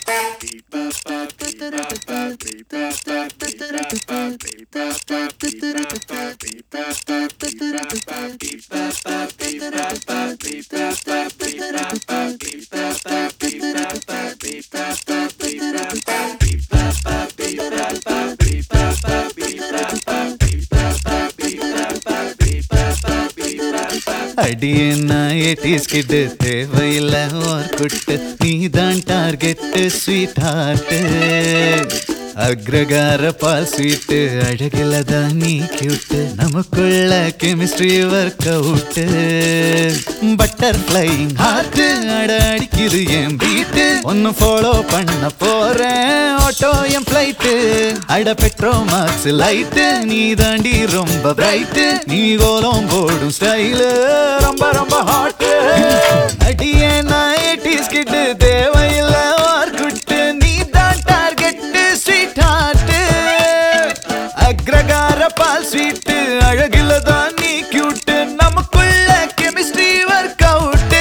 அடியேன்னா eighties kid தேவையில்ல ஓர் குட்டு நீதான் டார்கெட்டு ஸ்வீட் ஹார்ட்டு அக்ரகார பால் ஸ்வீட்டு அழகிலதான் நீ கியூட்டு நமக்குள்ள chemistry work out butterflying heart அட அடிக்குது என் பீட்டு ஒன்னு ஃபாலோ பண்ண போறேன் ஆட்டோ என் ஃபிளைட்டு அட பெட்ரோ மார்க்ஸ் லைட்டு நீ தாண்டி ரொம்ப பிரைட்டு நீ கோலம் போடும் ஸ்டைலு ரொம்ப ரொம்ப ஹாட்டு அடியே நான் எயிட்டிஸ் கிட்டு தேவையில்லை வார்க்குட்டு நீ தான் டார்கெட்டு ஸ்வீட் ஹார்ட்டு அக்ரகார பால் ஸ்வீட்டு அழகில தான் நீ கியூட்டு நமக்குள்ள கெமிஸ்ட்ரி ஒர்க் அவுட்டு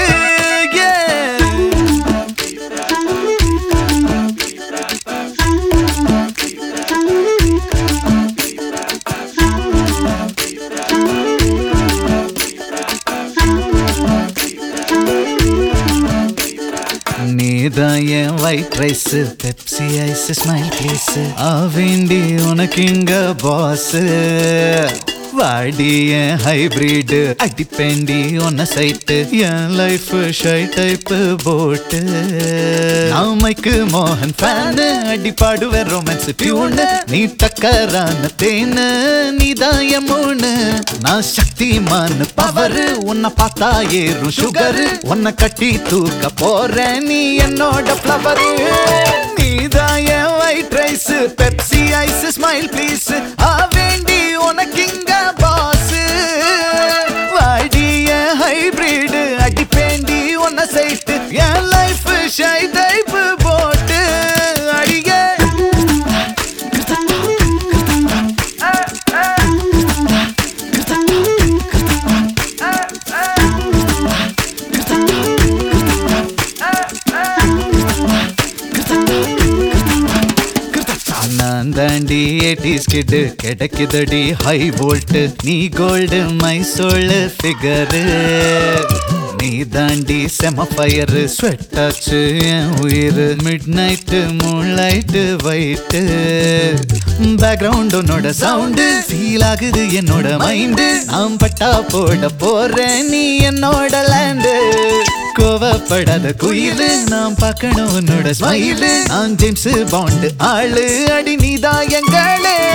நீதான் என் white rice Pepsi ice smile please ஆவேண்டி உனக்கு இங்க பாஸ் வாடி என் ஹைபிரிட் அடிப்பேண்டி உன்ன சைட்டு என் லைஃப் ஷை டைப் போட்டு நாமைக்கு மோகன் ஃபேனு அடி பாடுவேன் ரொமான்ஸ் டியூனு நீ டக்கரான தேனு நீதான் என் மூணு நான் சக்திமான் பவரு உன்னை பார்த்தா ஏறும் சுகரு உன்னை கட்டி தூக்க போறேன் நீ என்னோட ஃப்ளவரு நீதான் என் white rice Pepsi ice smile please ஆ வேண்டி உனக்கு இங்க பாஸ் வாடி என் ஹைபிரிட் அடிப்பேண்டி உன்னை சைட்டு என் லைஃப் ஷை டைப் போட்டு அடியே நான் தாண்டி எயிட்டிஸ் கிட்டு கிடைக்குதடி ஹை வோல்ட் நீ கோல்டு மை சோல் ஃபிகரு நீ தாண்டி செம ஃபயர் ஸ்வெட் ஆச்சு என் உயிர் midnight moonlight white background உன்னோட சவுண்டு ஃபீல் ஆகுது என்னோட மைண்டு நான் பட்டா போட போறேன் நீ என்னோட லேண்டு கோவப்படாத குயிலு நான் பார்க்கணும் உன்னோட ஸ்மைலு நான் ஜேம்ஸ் பாண்ட் ஆளு அடி நீதான் எங்களே